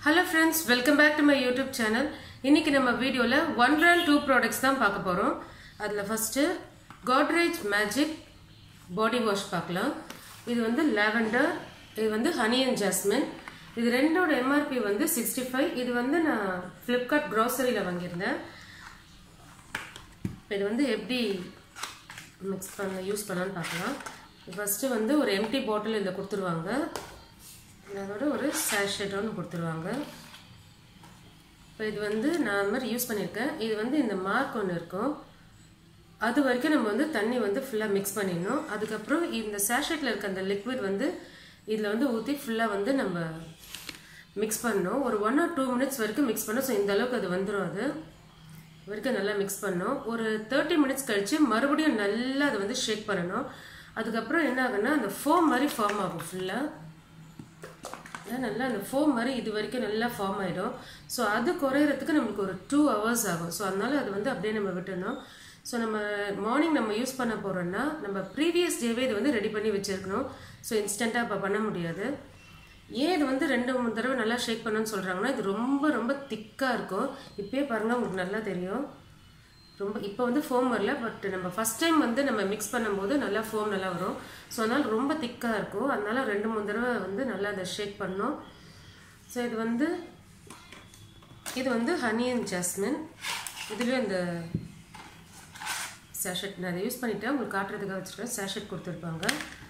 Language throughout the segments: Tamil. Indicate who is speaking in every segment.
Speaker 1: hello friends welcome back to my YouTube channel இன்னைக்கு நம்ம வீடியோவில் ஒன் ரன் டூ ப்ராடக்ட்ஸ் தான் பார்க்க போகிறோம் அதில் first Godrej magic body wash பார்க்கலாம் இது வந்து லாவெண்டர் இது வந்து ஹனி அண்ட் ஜாஸ்மின் இது ரெண்டோட எம்ஆர்பி வந்து சிக்ஸ்டி ஃபைவ் இது வந்து நான் ஃப்ளிப்கார்ட் க்ராசரியில் வாங்கியிருந்தேன் இப்போ இது வந்து எப்படி மிக்ஸ் பண்ண யூஸ் பண்ணலான்னு பார்க்கலாம் ஃபஸ்ட்டு வந்து ஒரு எம்டி பாட்டில் இதில் கொடுத்துருவாங்க அதோட ஒரு சேஷெட் ஒன்று கொடுத்துருவாங்க இப்போ இது வந்து நான் அந்த மாதிரி யூஸ் பண்ணியிருக்கேன் இது வந்து இந்த மார்க் ஒன்று இருக்கும் அது வரைக்கும் நம்ம வந்து தண்ணி வந்து ஃபுல்லாக மிக்ஸ் பண்ணிடணும் அதுக்கப்புறம் இந்த சேஷெட்டில் இருக்க அந்த லிக்விட் வந்து இதில் வந்து ஊற்றி ஃபுல்லாக வந்து நம்ம மிக்ஸ் பண்ணணும் ஒரு ஒன் ஆர் டூ மினிட்ஸ் வரைக்கும் மிக்ஸ் பண்ணோம் ஸோ இந்த அளவுக்கு அது வந்துடும் அது வரைக்கும் நல்லா மிக்ஸ் பண்ணோம் ஒரு தேர்ட்டி மினிட்ஸ் கழித்து மறுபடியும் நல்லா அதை வந்து ஷேக் பண்ணணும் அதுக்கப்புறம் என்ன ஆகுன்னா அந்த ஃபோம் மாதிரி ஃபார்ம் ஆகும் ஃபுல்லாக நல்லா அந்த ஃபோம் மாதிரி இது வரைக்கும் நல்லா ஃபார்ம் ஆகிடும் ஸோ அது குறையிறதுக்கு நம்மளுக்கு ஒரு டூ ஹவர்ஸ் ஆகும் ஸோ அதனால அது வந்து அப்படியே நம்ம விட்டுடணும் ஸோ நம்ம மார்னிங் நம்ம யூஸ் பண்ண போகிறோம்னா நம்ம ப்ரீவியஸ் டேவே இது வந்து ரெடி பண்ணி வச்சுருக்கணும் ஸோ இன்ஸ்டண்ட்டாக இப்போ பண்ண முடியாது ஏன் இது வந்து ரெண்டு மூணு தடவை நல்லா ஷேக் பண்ணணும்னு சொல்கிறாங்கன்னா இது ரொம்ப ரொம்ப திக்காக இருக்கும் இப்போயே பாருங்கள் உங்களுக்கு நல்லா தெரியும் ரொம்ப இப்போ வந்து ஃபோம் வரல பட் நம்ம ஃபஸ்ட் டைம் வந்து நம்ம மிக்ஸ் பண்ணும்போது நல்லா ஃபோம் நல்லா வரும் ஸோ அதனால் ரொம்ப திக்காக இருக்கும் அதனால ரெண்டு மூணு தடவை வந்து நல்லா அதை ஷேக் பண்ணோம் ஸோ இது வந்து இது வந்து ஹனி அண்ட் ஜாஸ்மின் இதுலேயும் இந்த சேஷட் நான் அதை யூஸ் பண்ணிவிட்டேன் உங்களுக்கு காட்டுறதுக்காக வச்சுருக்கேன் சேஷட் கொடுத்துருப்பாங்க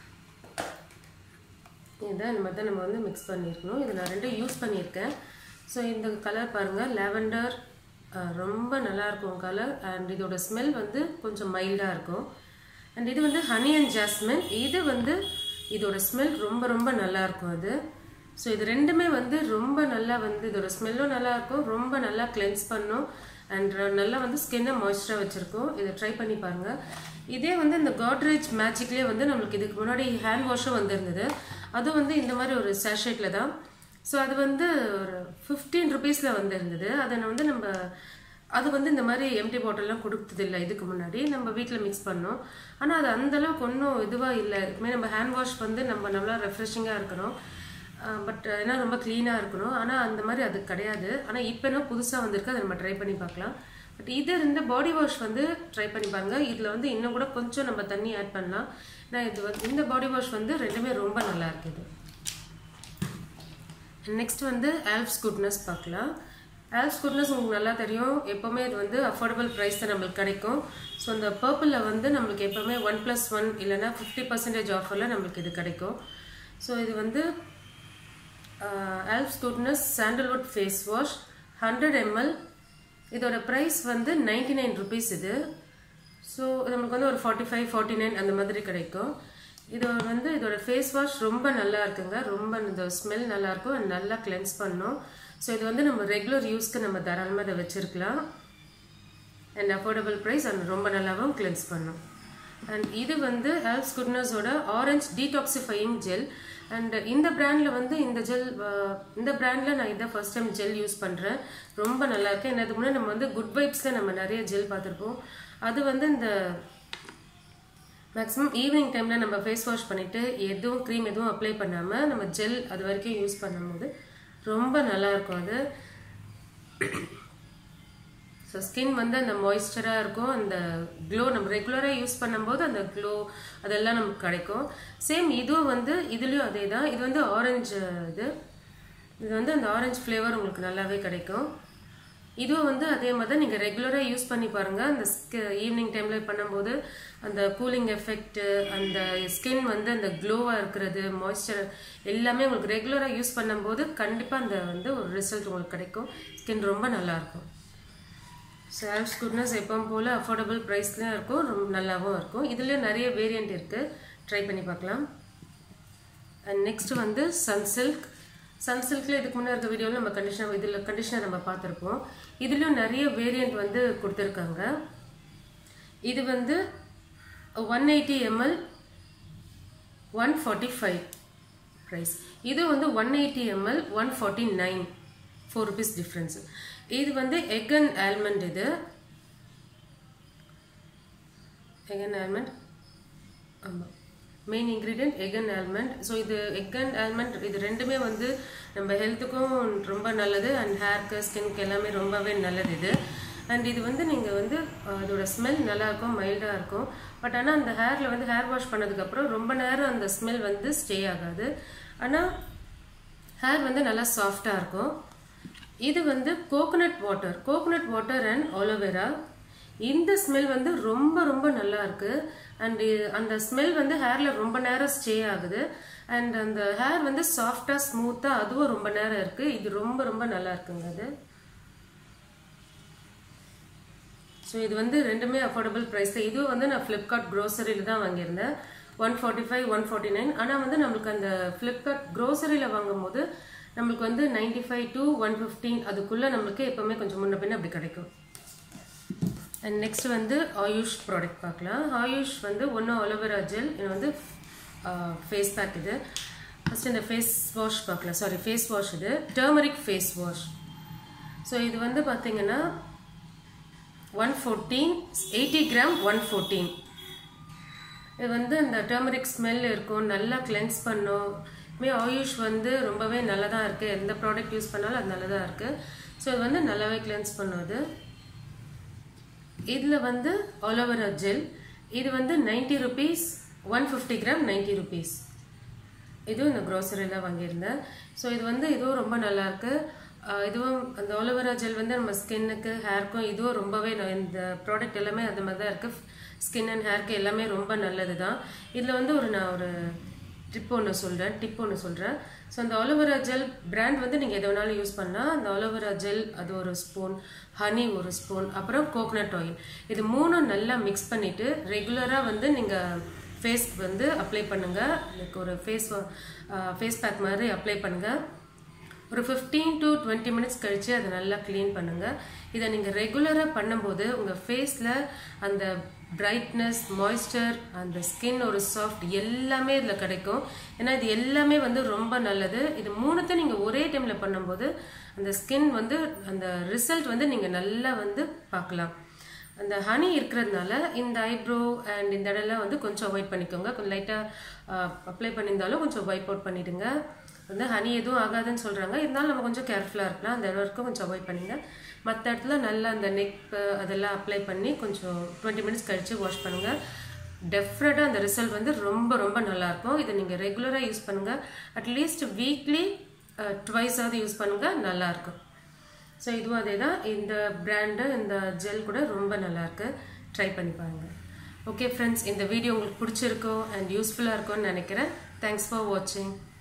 Speaker 1: இதுதான் இந்த மாதிரி தான் நம்ம வந்து மிக்ஸ் பண்ணியிருக்கணும் இது நான் ரெண்டும் யூஸ் பண்ணியிருக்கேன் ஸோ இந்த கலர் பாருங்கள் லாவெண்டர் ரொம்ப நல்லாயிருக்கும் கலர் அண்ட் இதோட ஸ்மெல் வந்து கொஞ்சம் மைல்டாக இருக்கும் அண்ட் இது வந்து ஹனி அண்ட் ஜாஸ்மின் இது வந்து இதோட ஸ்மெல் ரொம்ப ரொம்ப நல்லாயிருக்கும் அது ஸோ இது ரெண்டுமே வந்து ரொம்ப நல்லா வந்து இதோட ஸ்மெல்லும் நல்லாயிருக்கும் ரொம்ப நல்லா கிளென்ஸ் பண்ணும் அண்ட் நல்லா வந்து ஸ்கின்னை மாய்ஸ்சராக வச்சுருக்கோம் இதை ட்ரை பண்ணி பாருங்கள் இதே வந்து இந்த காட்ரேஜ் மேஜிக்லேயே வந்து நம்மளுக்கு இதுக்கு முன்னாடி ஹேண்ட் வாஷும் வந்திருந்தது அதுவும் வந்து இந்த மாதிரி ஒரு சேஷேட்டில் தான் ஸோ அது வந்து ஒரு ஃபிஃப்டீன் ருபீஸில் வந்துருந்தது அதை வந்து நம்ம அது வந்து இந்த மாதிரி எம்டி பாட்டில்லாம் கொடுத்ததில்லை இதுக்கு முன்னாடி நம்ம வீட்டில் மிக்ஸ் பண்ணோம் ஆனால் அது அந்தளவுக்கு ஒன்றும் இதுவாக இல்லை இதுமாதிரி நம்ம ஹேண்ட் வாஷ் வந்து நம்ம நல்லா ரெஃப்ரெஷிங்காக இருக்கணும் பட் ஏன்னா ரொம்ப க்ளீனாக இருக்கணும் ஆனால் அந்த மாதிரி அது கிடையாது ஆனால் இப்போ என்ன புதுசாக வந்திருக்கு அதை நம்ம ட்ரை பண்ணி பார்க்கலாம் பட் இது இந்த பாடி வாஷ் வந்து ட்ரை பண்ணி பாருங்கள் இதில் வந்து இன்னும் கூட கொஞ்சம் நம்ம தண்ணி ஆட் பண்ணலாம் ஏன்னா இது வந்து இந்த பாடி வாஷ் வந்து ரெண்டுமே ரொம்ப நல்லா இருக்குது நெக்ஸ்ட் வந்து ஆல்ப்ஸ் குட்னஸ் பார்க்கலாம் ஆல்ப்ஸ் குட்னஸ் உங்களுக்கு நல்லா தெரியும் எப்போவுமே இது வந்து அஃபோர்டபுள் ப்ரைஸ் தான் நம்மளுக்கு கிடைக்கும் ஸோ அந்த பர்பிளில் வந்து நம்மளுக்கு எப்போவுமே ஒன் ப்ளஸ் ஒன் இல்லைனா ஃபிஃப்டி பர்சன்டேஜ் ஆஃபரில் நம்மளுக்கு இது கிடைக்கும் ஸோ இது வந்து Alps goodness sandalwood face wash hundred ML இதோட ப்ரைஸ் வந்து நைன்டி நைன் ருபீஸ் இது ஸோ நம்மளுக்கு வந்து ஒரு ஃபார்ட்டி ஃபைவ் ஃபார்ட்டி நைன் அந்த மாதிரி கிடைக்கும் இது வந்து இதோட ஃபேஸ் வாஷ் ரொம்ப நல்லா இருக்குங்க ரொம்ப இந்த ஸ்மெல் நல்லாயிருக்கும் அண்ட் நல்லா கிளென்ஸ் பண்ணும் ஸோ இது வந்து நம்ம ரெகுலர் யூஸ்க்கு நம்ம தாராளமாக இதை வச்சுருக்கலாம் அண்ட் அஃபோர்டபுள் ப்ரைஸ் அண்ட் ரொம்ப நல்லாவும் கிளென்ஸ் பண்ணும் அண்ட் இது வந்து ஹெல்ப்ஸ் குட்னஸோட ஆரஞ்ச் டீடாக்சிஃபையிங் ஜெல் அண்ட் இந்த பிராண்டில் வந்து இந்த ஜெல் இந்த பிராண்டில் நான் இதை ஃபர்ஸ்ட் டைம் ஜெல் யூஸ் பண்ணுறேன் ரொம்ப நல்லா இருக்கு என்னது முன்னாடி நம்ம வந்து குட் வைப்ஸில் நம்ம நிறைய ஜெல் பார்த்துருப்போம் அது வந்து இந்த மேக்ஸிமம் ஈவினிங் டைமில் நம்ம ஃபேஸ் வாஷ் பண்ணிவிட்டு எதுவும் க்ரீம் எதுவும் அப்ளை பண்ணாமல் நம்ம ஜெல் அது வரைக்கும் யூஸ் பண்ணும்போது ரொம்ப நல்லாயிருக்கும் அது ஸோ ஸ்கின் வந்து அந்த மாய்ஸ்சராக இருக்கும் அந்த க்ளோ நம்ம ரெகுலராக யூஸ் பண்ணும்போது அந்த க்ளோ அதெல்லாம் நமக்கு கிடைக்கும் சேம் இதுவும் வந்து இதுலேயும் அதே தான் இது வந்து ஆரஞ்சு இது இது வந்து அந்த ஆரஞ்சு ஃப்ளேவர் உங்களுக்கு நல்லாவே கிடைக்கும் இதுவும் வந்து அதே மாதிரி தான் நீங்கள் ரெகுலராக யூஸ் பண்ணி பாருங்கள் அந்த ஈவினிங் டைமில் பண்ணும்போது அந்த கூலிங் எஃபெக்ட்டு அந்த ஸ்கின் வந்து அந்த க்ளோவாக இருக்கிறது மாய்ஸ்சர் எல்லாமே உங்களுக்கு ரெகுலராக யூஸ் பண்ணும்போது கண்டிப்பாக அந்த வந்து ஒரு ரிசல்ட் உங்களுக்கு கிடைக்கும் ஸ்கின் ரொம்ப நல்லாயிருக்கும் சேல்ஸ் குட்னஸ் எப்பவும் போல் அஃபோர்டபுள் ப்ரைஸ்லேயும் இருக்கும் ரொம்ப நல்லாவும் இருக்கும் இதுலேயும் நிறைய வேரியண்ட் இருக்குது ட்ரை பண்ணி பார்க்கலாம் அண்ட் நெக்ஸ்ட் வந்து சன்சில்க் சன்சில்கில் இதுக்கு முன்னே இருக்க வீடியோவில் நம்ம கண்டிஷனர் இதில் கண்டிஷனர் நம்ம பார்த்துருப்போம் இதுலேயும் நிறைய வேரியண்ட் வந்து கொடுத்துருக்காங்க இது வந்து one eighty ml one forty five price இது வந்து one eighty ml one forty nine four rupees difference இது வந்து எக் அண்ட் ஆல்மண்ட் இது எக் அண்ட் ஆல்மண்ட் ஆமாம் main ingredient egg and almond so இது எக் அண்ட் ஆல்மண்ட் இது ரெண்டுமே வந்து நம்ம ஹெல்த்துக்கும் ரொம்ப நல்லது அண்ட் ஹேர்க்கு ஸ்கின்க்கு எல்லாமே ரொம்பவே நல்லது இது அண்ட் இது வந்து நீங்கள் வந்து அஹ், இதோட ஸ்மெல் நல்லாயிருக்கும் மைல்டாக இருக்கும் பட் ஆனால் அந்த ஹேரில் வந்து ஹேர் வாஷ் பண்ணதுக்கப்புறம் ரொம்ப நேரம் அந்த ஸ்மெல் வந்து ஸ்டே ஆகாது ஆனால் ஹேர் வந்து நல்லா சாஃப்டாக இருக்கும் இது வந்து coconut water coconut water and aloe vera இந்த ஸ்மெல் வந்து ரொம்ப ரொம்ப நல்லா இருக்கு அண்ட் அந்த ஸ்மெல் வந்து ஹேர்ல ரொம்ப நேரம் ஸ்டே ஆகுது அண்ட் அந்த ஹேர் வந்து சாஃப்டா ஸ்மூத்தா அதுவும் ரொம்ப நேரம் இருக்கு இது ரொம்ப ரொம்ப நல்லா இருக்குங்க அது ஸோ இது வந்து ரெண்டுமே அஃபோர்டபுள் ப்ரைஸ் தான் இதுவும் வந்து நான் ஃப்ளிப்கார்ட் க்ரோசரியில் தான் வாங்கியிருந்தேன் one forty five one forty nine ஆனால் வந்து நம்மளுக்கு அந்த ஃப்ளிப்கார்ட் க்ரோசரியில் வாங்கும்போது நம்மளுக்கு வந்து ninety five to one fifteen அதுக்குள்ளே நம்மளுக்கு எப்போவுமே கொஞ்சம் முன்ன பின்ன அப்படி கிடைக்கும் அண்ட் நெக்ஸ்ட் வந்து ஆயுஷ் ப்ராடக்ட் பார்க்கலாம் ஆயுஷ் வந்து ஒன்று அலோவேரா ஜெல் இது வந்து ஃபேஸ் பேக் இது ஃபஸ்ட் இந்த ஃபேஸ் வாஷ் பார்க்கலாம் சாரி ஃபேஸ் வாஷ் இது டர்மரிக் ஃபேஸ் வாஷ் ஸோ இது வந்து பார்த்தீங்கன்னா one fourteen eighty gram one fourteen இது வந்து அந்த டர்மரிக் ஸ்மெல் இருக்கும் நல்லா கிளென்ஸ் பண்ணும் மே ஆயுஷ் வந்து ரொம்பவே நல்லதாக இருக்குது எந்த ப்ராடக்ட் யூஸ் பண்ணாலும் அது நல்லதாக இருக்குது ஸோ இது வந்து நல்லாவே கிளென்ஸ் பண்ணுது இதில் வந்து ஆலோவேரா ஜெல் இது வந்து ninety rupees one fifty gram ninety rupees இதுவும் இந்த க்ரோசரியில் வாங்கியிருந்தேன் ஸோ இது வந்து இதுவும் ரொம்ப நல்லாயிருக்கு இதுவும் அந்த ஆலோவேரா ஜெல் வந்து நம்ம ஸ்கின்னுக்கு ஹேர்க்கும் இதுவும் ரொம்பவே ந- இந்த ப்ராடக்ட் எல்லாமே அந்த மாதிரி தான் இருக்குது ஸ்கின் அண்ட் ஹேர்க்கு எல்லாமே ரொம்ப நல்லது தான் இதில் வந்து ஒரு நான் ஒரு ட்ரிப் ஒன்று சொல்கிறேன் டிப் ஒன்று சொல்கிறேன் ஸோ அந்த ஆலோவேரா ஜெல் பிராண்ட் வந்து நீங்கள் எது வேணாலும் யூஸ் பண்ணலாம் அந்த ஆலோவேரா ஜெல் அது ஒரு ஸ்பூன் ஹனி ஒரு ஸ்பூன் அப்புறம் கோகனட் ஆயில் இது மூணும் நல்லா மிக்ஸ் பண்ணிவிட்டு ரெகுலராக வந்து நீங்கள் ஃபேஸ் வந்து அப்ளை பண்ணுங்கள் லைக் ஒரு ஃபேஸ் ஃபேஸ் பேக் மாதிரி அப்ளை பண்ணுங்கள் ஒரு 15 டு டுவெண்ட்டி மினிட்ஸ் கழித்து அதை நல்லா க்ளீன் பண்ணுங்கள் இதை நீங்கள் ரெகுலராக பண்ணும்போது உங்கள் ஃபேஸில் அந்த பிரைட்னஸ் மாய்ஸ்சர் அந்த ஸ்கின் ஒரு சாஃப்ட் எல்லாமே இதில் கிடைக்கும் ஏன்னா இது எல்லாமே வந்து ரொம்ப நல்லது இது மூணுத்தையும் நீங்கள் ஒரே டைமில் பண்ணும்போது அந்த ஸ்கின் வந்து அந்த ரிசல்ட் வந்து நீங்கள் நல்லா வந்து பார்க்கலாம் அந்த ஹனி இருக்கிறதுனால இந்த ஐப்ரோ அண்ட் இந்த இடம்லாம் வந்து கொஞ்சம் அவாய்ட் பண்ணிக்கோங்க கொஞ்சம் லைட்டாக அப்ளை பண்ணியிருந்தாலும் கொஞ்சம் வைப் அவுட் பண்ணிடுங்க வந்து ஹனி எதுவும் ஆகாதுன்னு சொல்கிறாங்க இருந்தாலும் நம்ம கொஞ்சம் கேர்ஃபுல்லாக இருக்கலாம் அந்த இடம் வரைக்கும் கொஞ்சம் அவாய்ட் பண்ணுங்க மற்ற இடத்துல நல்லா அந்த நெக் அதெல்லாம் அப்ளை பண்ணி கொஞ்சம் டுவெண்ட்டி மினிட்ஸ் கழித்து வாஷ் பண்ணுங்கள் டெஃபினட்டாக அந்த ரிசல்ட் வந்து ரொம்ப ரொம்ப நல்லாயிருக்கும் இதை நீங்கள் ரெகுலராக யூஸ் பண்ணுங்கள் அட்லீஸ்ட் வீக்லி ட்வைஸாவது யூஸ் பண்ணுங்கள் நல்லாயிருக்கும் ஸோ இதுவும் அதே தான் இந்த பிராண்டு இந்த ஜெல் கூட ரொம்ப நல்லாயிருக்கு ட்ரை பண்ணி பாருங்கள் ஓகே ஃப்ரெண்ட்ஸ் இந்த வீடியோ உங்களுக்கு பிடிச்சிருக்கோ அண்ட் யூஸ்ஃபுல்லாக இருக்கும்னு நினைக்கிறேன் தேங்க்ஸ் ஃபார் வாட்சிங்